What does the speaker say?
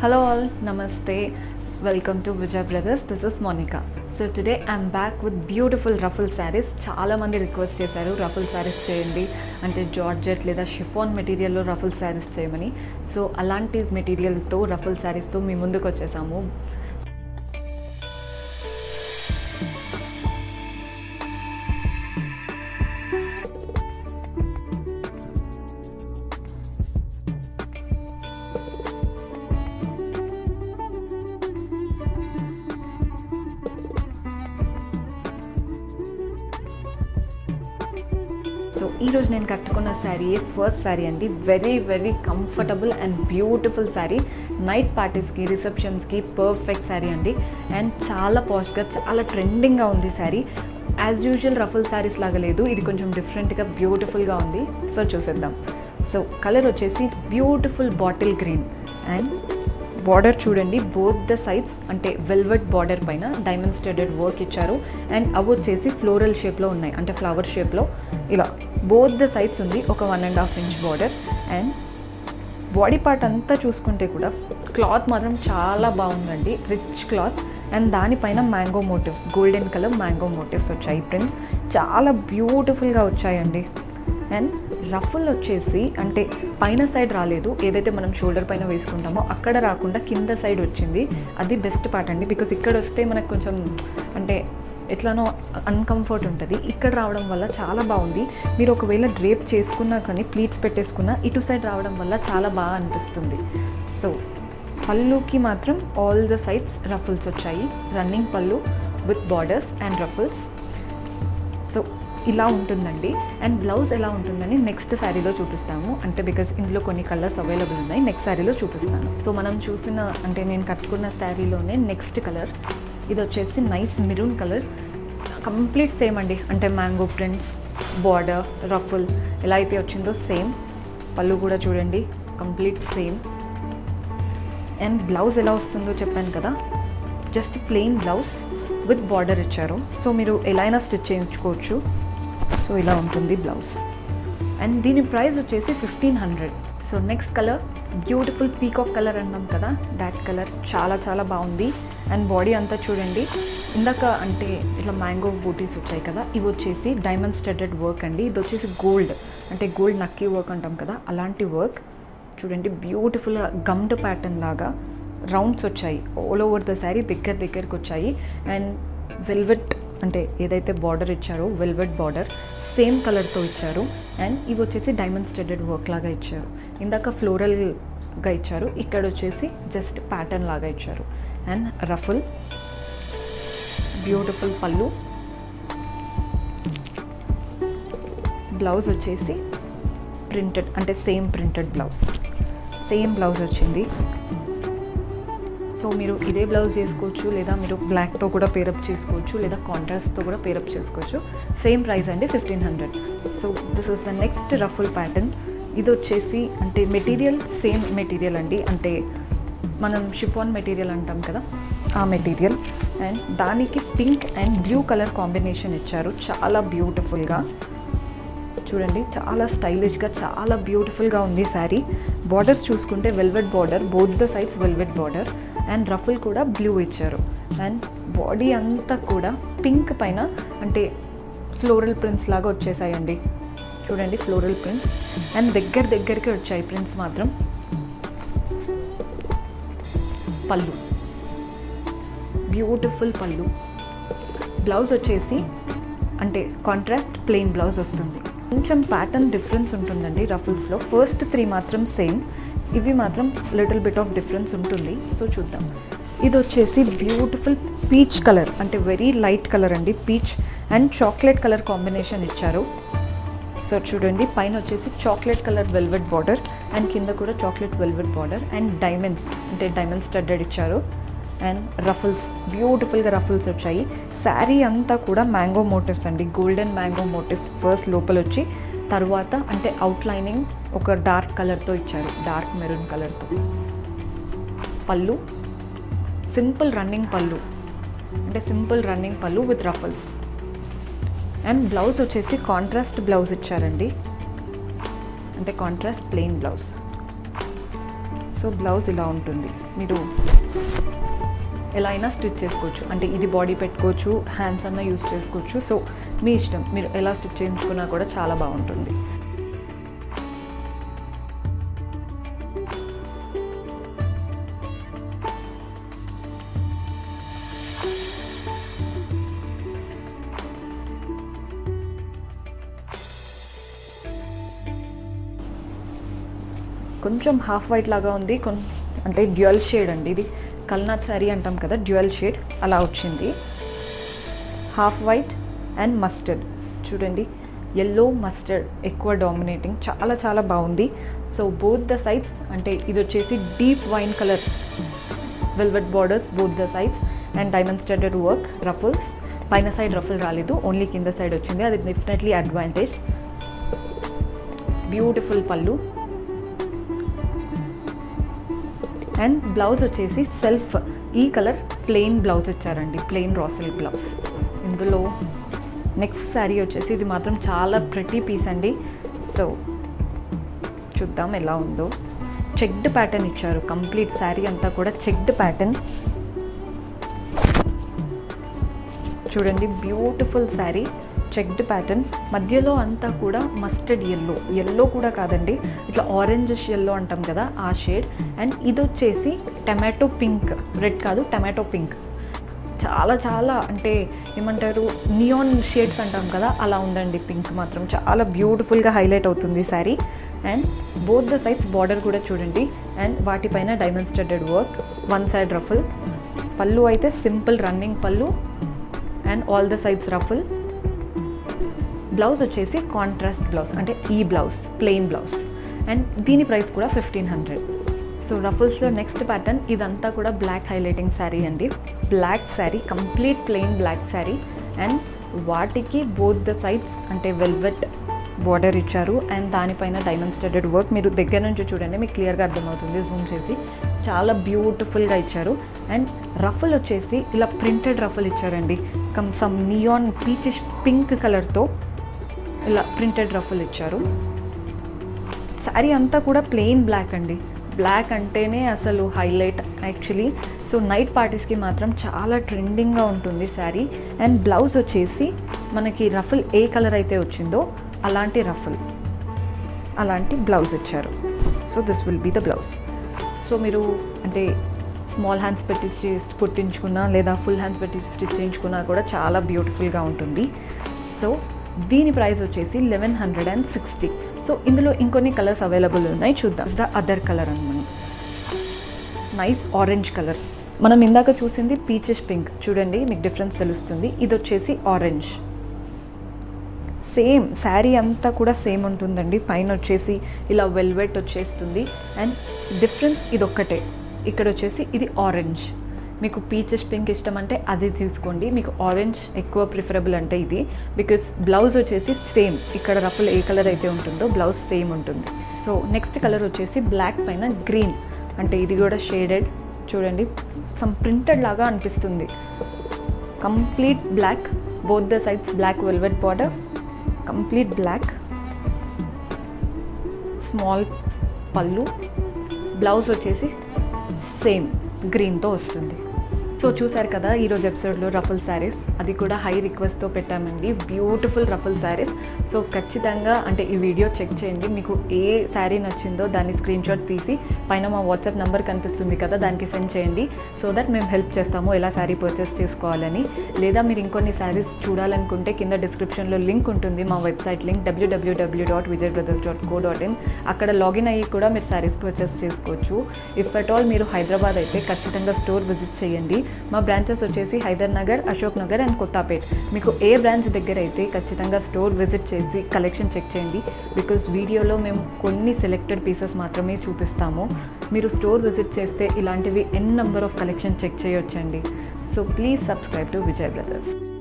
Hello all, Namaste. Welcome to Vijay Brothers. This is Monica. So today I'm back with beautiful ruffle sarees. చాలా మంది request చేశారు ruffle saris చేయండి అంటే georgette లేదా chiffon మెటీరియల్లో ruffle saris చేయమని so అలాంటి మెటీరియల్తో రఫుల్ శారీస్తో మీ ముందుకు వచ్చేసాము సో ఈరోజు నేను కట్టుకున్న శారీ ఫస్ట్ శారీ అండి very very comfortable and beautiful sari night పార్టీస్కి రిసెప్షన్స్కి పర్ఫెక్ట్ శారీ అండి అండ్ చాలా పాష్గా చాలా ట్రెండింగ్గా ఉంది sari as usual ruffle saris లాగా లేదు ఇది కొంచెం డిఫరెంట్గా బ్యూటిఫుల్గా ఉంది సో చూసేద్దాం సో కలర్ వచ్చేసి beautiful bottle green and border చూడండి బోత్ ద సైడ్స్ అంటే వెల్వెట్ బార్డర్ పైన డైమండ్ స్టెడెడ్ వర్క్ ఇచ్చారు అండ్ అవి వచ్చేసి ఫ్లోరల్ షేప్లో ఉన్నాయి అంటే ఫ్లవర్ షేప్లో ఇలా బోత్ ద సైడ్స్ ఉంది ఒక one and half inch border and body part అంతా చూసుకుంటే కూడా క్లాత్ మాత్రం చాలా బాగుందండి రిచ్ క్లాత్ అండ్ దానిపైన mango motifs golden colour mango motifs వచ్చాయి ప్రింట్స్ చాలా బ్యూటిఫుల్గా వచ్చాయండి అండ్ రఫుల్ వచ్చేసి అంటే పైన సైడ్ రాలేదు ఏదైతే మనం షోల్డర్ పైన వేసుకుంటామో అక్కడ రాకుండా కింద సైడ్ వచ్చింది అది బెస్ట్ పార్ట్ అండి బికాస్ ఇక్కడ వస్తే మనకు కొంచెం అంటే ఎట్లానో అన్కంఫర్ట్ ఉంటుంది ఇక్కడ రావడం వల్ల చాలా బాగుంది మీరు ఒకవేళ డ్రేప్ చేసుకున్నా కానీ ప్లీట్స్ పెట్టేసుకున్నా ఇటు సైడ్ రావడం వల్ల చాలా బాగా అనిపిస్తుంది సో పళ్ళుకి మాత్రం ఆల్ ద సైడ్స్ రఫుల్స్ వచ్చాయి running pallu with borders and ruffles so ఇలా ఉంటుందండి అండ్ బ్లౌజ్ ఎలా ఉంటుందని నెక్స్ట్ శారీలో చూపిస్తాము అంటే బికాజ్ ఇందులో కొన్ని కలర్స్ అవైలబుల్ ఉన్నాయి నెక్స్ట్ శారీలో చూపిస్తాను సో మనం చూసిన అంటే నేను కట్టుకున్న శారీలోనే నెక్స్ట్ కలర్ ఇది వచ్చేసి nice maroon colour complete same అండి అంటే మ్యాంగో ప్రింట్స్ బార్డర్ రఫుల్ ఎలా అయితే వచ్చిందో సేమ్ పళ్ళు కూడా చూడండి కంప్లీట్ సేమ్ అండ్ బ్లౌజ్ ఎలా వస్తుందో చెప్పాను కదా just plain blouse with border ఇచ్చారు సో మీరు ఎలా అయినా స్టిచ్ చేయించుకోవచ్చు సో ఇలా ఉంటుంది బ్లౌజ్ అండ్ దీని ప్రైస్ వచ్చేసి fifteen hundred so next colour beautiful peacock colour అన్నాం కదా దాట్ కలర్ చాలా చాలా బాగుంది అండ్ బాడీ అంతా చూడండి ఇందాక అంటే ఇట్లా మ్యాంగో బూటీస్ వచ్చాయి కదా ఇవి వచ్చేసి డైమండ్ స్టెడెడ్ వర్క్ అండి ఇది వచ్చేసి గోల్డ్ అంటే గోల్డ్ నక్కీ వర్క్ అంటాం కదా అలాంటి వర్క్ చూడండి బ్యూటిఫుల్గా గమ్డ్ ప్యాటర్న్ లాగా రౌండ్స్ వచ్చాయి ఆల్ ఓవర్ ద శారీ దగ్గర దగ్గరికి వచ్చాయి అండ్ వెల్వెట్ అంటే ఏదైతే బార్డర్ ఇచ్చారో వెల్వెట్ బార్డర్ సేమ్ కలర్తో ఇచ్చారు అండ్ ఇవి వచ్చేసి డైమండ్ స్టెడెడ్ వర్క్ లాగా ఇచ్చారు ఇందాక ఫ్లోరల్గా ఇచ్చారు ఇక్కడ వచ్చేసి జస్ట్ ప్యాటర్న్ లాగా ఇచ్చారు and ruffle beautiful pallu blouse వచ్చేసి ప్రింటెడ్ అంటే same printed blouse same blouse వచ్చింది సో మీరు ఇదే బ్లౌజ్ చేసుకోవచ్చు లేదా మీరు బ్లాక్తో కూడా పేరప్ చేసుకోవచ్చు లేదా కాంట్రాస్ట్తో కూడా పేరప్ చేసుకోవచ్చు సేమ్ ప్రైస్ అండి fifteen hundred so this is the next ruffle pattern ఇది వచ్చేసి అంటే మెటీరియల్ సేమ్ మెటీరియల్ అండి అంటే మనం షిఫాన్ మెటీరియల్ అంటాం కదా ఆ మెటీరియల్ అండ్ దానికి pink and blue colour combination ఇచ్చారు చాలా బ్యూటిఫుల్గా చూడండి చాలా స్టైలిష్గా చాలా బ్యూటిఫుల్గా ఉంది శారీ బార్డర్స్ చూసుకుంటే velvet border both the sides velvet border and ruffle కూడా బ్లూ ఇచ్చారు అండ్ బాడీ అంతా కూడా పింక్ పైన అంటే ఫ్లోరల్ ప్రింట్స్ లాగా వచ్చేసాయండి చూడండి ఫ్లోరల్ ప్రింట్స్ అండ్ దగ్గర దగ్గరికి వచ్చాయి ప్రింట్స్ మాత్రం పళ్ళు బ్యూటిఫుల్ పళ్ళు బ్లౌజ్ వచ్చేసి అంటే కాంట్రాస్ట్ ప్లెయిన్ బ్లౌజ్ వస్తుంది కొంచెం ప్యాటర్న్ డిఫరెన్స్ ఉంటుందండి రఫుల్స్లో ఫస్ట్ త్రీ మాత్రం సేమ్ ఇవి మాత్రం లిటిల్ బిట్ ఆఫ్ డిఫరెన్స్ ఉంటుంది సో చూద్దాం ఇది వచ్చేసి బ్యూటిఫుల్ పీచ్ కలర్ అంటే వెరీ లైట్ కలర్ అండి peach and chocolate colour combination ఇచ్చారు సో చూడండి పైన వచ్చేసి chocolate colour velvet border and కింద కూడా chocolate velvet border and diamonds అంటే డైమండ్స్ స్టడ్డెడ్ ఇచ్చారు అండ్ రఫుల్స్ బ్యూటిఫుల్గా రఫుల్స్ వచ్చాయి శారీ అంతా కూడా మ్యాంగో మోటివ్స్ అండి గోల్డెన్ మ్యాంగో మోటివ్స్ ఫస్ట్ లోపల వచ్చి తర్వాత అంటే అవుట్లైనింగ్ ఒక డార్క్ కలర్తో ఇచ్చారు డార్క్ మెరూన్ కలర్తో పళ్ళు సింపుల్ రన్నింగ్ పళ్ళు అంటే simple running pallu with ruffles and blouse వచ్చేసి కాంట్రాస్ట్ బ్లౌజ్ ఇచ్చారండి అంటే contrast plain blouse so so blouse ఇలా ఉంటుంది మీరు ఎలా అయినా స్టిచ్ చేసుకోవచ్చు అంటే ఇది బాడీ పెట్టుకోవచ్చు హ్యాండ్స్ అన్న యూస్ చేసుకోవచ్చు సో మీ ఇష్టం మీరు ఎలా స్టిచ్ చేయించుకున్నా కూడా చాలా బాగుంటుంది కొంచెం హాఫ్ వైట్ లాగా ఉంది కొం అంటే డ్యూయల్ షేడ్ అండి ఇది కల్నాథ్ శారీ అంటాం కదా డ్యూయల్ షేడ్ అలా వచ్చింది హాఫ్ వైట్ అండ్ మస్టర్డ్ చూడండి ఎల్లో మస్టర్డ్ ఎక్కువ డామినేటింగ్ చాలా చాలా బాగుంది సో బోత్ ద సైడ్స్ అంటే ఇది వచ్చేసి deep wine colour velvet borders both the sides and diamond studded work ruffles పైన సైడ్ రఫుల్ రాలేదు ఓన్లీ కింద సైడ్ వచ్చింది అది definitely advantage beautiful pallu and blouse వచ్చేసి సెల్ఫ్ ఈ కలర్ ప్లెయిన్ బ్లౌజ్ ఇచ్చారండి ప్లెయిన్ రాసిల్ బ్లౌజ్ ఇందులో నెక్స్ట్ శారీ వచ్చేసి ఇది మాత్రం చాలా ప్రెటీ పీస్ అండి సో చూద్దాం ఎలా ఉందో చెక్డ్ ప్యాటర్న్ ఇచ్చారు కంప్లీట్ శారీ అంతా కూడా చెక్డ్ ప్యాటర్న్ చూడండి బ్యూటిఫుల్ శారీ చెక్డ్ ప్యాటర్న్ మధ్యలో అంతా కూడా మస్టర్డ్ ఎల్లో ఎల్లో కూడా కాదండి ఇట్లా ఆరెంజిష్ ఎల్లో అంటాం కదా ఆ షేడ్ అండ్ ఇది వచ్చేసి టమాటో పింక్ రెడ్ కాదు టమాటో పింక్ చాలా చాలా అంటే ఏమంటారు నియాన్ షేడ్స్ అంటాం కదా అలా ఉందండి పింక్ మాత్రం చాలా బ్యూటిఫుల్గా హైలైట్ అవుతుంది sari and both the sides border కూడా చూడండి అండ్ వాటిపైన diamond studded work one side ruffle pallu అయితే simple running pallu and all the sides ruffle blouse వచ్చేసి కాంట్రాస్ట్ బ్లౌజ్ అంటే ఈ బ్లౌజ్ ప్లెయిన్ బ్లౌజ్ అండ్ దీని ప్రైస్ కూడా ఫిఫ్టీన్ హండ్రెడ్ సో రఫుల్స్లో నెక్స్ట్ ప్యాటర్న్ ఇదంతా కూడా బ్లాక్ హైలైటింగ్ శారీ అండి black sari complete plain black sari and వాటికి బోత్ ద సైడ్స్ అంటే వెల్వెట్ బార్డర్ ఇచ్చారు అండ్ దానిపైన డైమండ్ స్టడెడ్ వర్క్ మీరు దగ్గర నుంచి చూడండి మీకు క్లియర్గా అర్థమవుతుంది జూమ్ చేసి చాలా బ్యూటిఫుల్గా ఇచ్చారు అండ్ రఫుల్ వచ్చేసి ఇలా ప్రింటెడ్ రఫుల్ ఇచ్చారండి come some neon peachish pink కలర్తో ఇలా ప్రింటెడ్ రఫుల్ ఇచ్చారు శారీ అంతా కూడా ప్లెయిన్ బ్లాక్ అండి బ్లాక్ అంటేనే అసలు హైలైట్ యాక్చువల్లీ సో నైట్ పార్టీస్కి మాత్రం చాలా ట్రెండింగ్గా ఉంటుంది శారీ అండ్ బ్లౌజ్ వచ్చేసి మనకి రఫుల్ ఏ కలర్ అయితే వచ్చిందో అలాంటి రఫుల్ అలాంటి బ్లౌజ్ ఇచ్చారు so this will be the blouse so మీరు అంటే స్మాల్ హ్యాండ్స్ పెట్టి కుట్టించుకున్నా లేదా ఫుల్ హ్యాండ్స్ పెట్టి స్టిచ్ చేయించుకున్నా కూడా చాలా బ్యూటిఫుల్గా ఉంటుంది సో దీని ప్రైస్ వచ్చేసి eleven hundred and sixty so ఇందులో ఇంకొన్ని కలర్స్ అవైలబుల్ ఉన్నాయి చూద్దాం ద అదర్ కలర్ అనమాట నైస్ ఆరెంజ్ కలర్ మనం ఇందాక చూసింది పీచెస్ పింక్ చూడండి మీకు డిఫరెన్స్ తెలుస్తుంది ఇది వచ్చేసి ఆరెంజ్ సేమ్ శారీ అంతా కూడా సేమ్ ఉంటుందండి పైన వచ్చేసి ఇలా వెల్వెట్ వచ్చేస్తుంది అండ్ డిఫరెన్స్ ఇది ఒక్కటే ఇక్కడ వచ్చేసి ఇది ఆరెంజ్ మీకు పీచెస్ పింక్ ఇష్టం అంటే అది తీసుకోండి మీకు ఆరెంజ్ ఎక్కువ ప్రిఫరబుల్ అంటే ఇది బికాస్ బ్లౌజ్ వచ్చేసి సేమ్ ఇక్కడ రఫుల్ ఏ కలర్ అయితే ఉంటుందో బ్లౌజ్ సేమ్ ఉంటుంది సో నెక్స్ట్ కలర్ వచ్చేసి బ్లాక్ పైన గ్రీన్ అంటే ఇది కూడా షేడెడ్ చూడండి సమ్ ప్రింటెడ్ లాగా అనిపిస్తుంది complete black both the sides black velvet border complete black small pallu blouse వచ్చేసి సేమ్ గ్రీన్తో వస్తుంది సో చూసారు కదా ఈరోజు ఎపిసోడ్లో రఫుల్ శారీస్ అది కూడా హై రిక్వెస్ట్తో పెట్టామండి బ్యూటిఫుల్ రఫుల్ శారీస్ సో ఖచ్చితంగా అంటే ఈ వీడియో చెక్ చేయండి మీకు ఏ శారీ నచ్చిందో దాన్ని స్క్రీన్ షాట్ తీసి పైన మా వాట్సాప్ నెంబర్ కనిపిస్తుంది కదా దానికి సెండ్ చేయండి సో దట్ మేము హెల్ప్ చేస్తాము ఎలా శారీ పర్చేస్ చేసుకోవాలని లేదా మీరు ఇంకొన్ని శారీస్ చూడాలనుకుంటే కింద డిస్క్రిప్షన్లో లింక్ ఉంటుంది మా website link W W W dot Vijay brothers dot co dot in అక్కడ లాగిన్ అయ్యి కూడా మీరు శారీస్ పర్చేస్ చేసుకోవచ్చు ఇఫ్ అట్ ఆల్ మీరు హైదరాబాద్ అయితే ఖచ్చితంగా స్టోర్ విజిట్ చేయండి మా బ్రాంచెస్ వచ్చేసి హైదర్ నగర్ అశోక్ నగర్ అండ్ కొత్తపేట్ మీకు ఏ బ్రాంచ్ దగ్గర అయితే ఖచ్చితంగా స్టోర్ విజిట్ చేసి కలెక్షన్ చెక్ చేయండి బికాస్ వీడియోలో మేము కొన్ని సెలెక్టెడ్ పీసెస్ మాత్రమే చూపిస్తాము మీరు స్టోర్ విజిట్ చేస్తే ఇలాంటివి n number of collection check చేయొచ్చండి so please subscribe to Vijay brothers